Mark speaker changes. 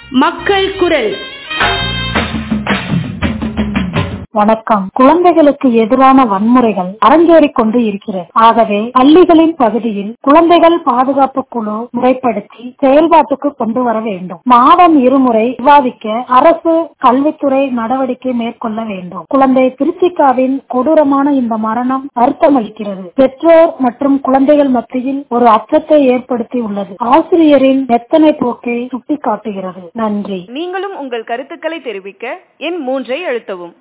Speaker 1: மக்கள் குரல்
Speaker 2: வணக்கம் குழந்தைகளுக்கு எதிரான வன்முறைகள் அரங்கேறிக் கொண்டு இருக்கிறது ஆகவே பள்ளிகளின் பகுதியில் குழந்தைகள் பாதுகாப்பு குழு முறைப்படுத்தி செயல்பாட்டுக்கு கொண்டு வர வேண்டும் மாதம் இருமுறை விவாதிக்க அரசு கல்வித்துறை நடவடிக்கை மேற்கொள்ள வேண்டும் குழந்தை திருச்சிகாவின் கொடூரமான இந்த மரணம் வருத்தமளிக்கிறது பெற்றோர் மற்றும் குழந்தைகள் மத்தியில் ஒரு அச்சத்தை ஏற்படுத்தி உள்ளது ஆசிரியரின் எத்தனை போக்கை சுட்டிக்காட்டுகிறது நன்றி
Speaker 3: நீங்களும் உங்கள் கருத்துக்களை தெரிவிக்க எண் மூன்றை அழுத்தவும்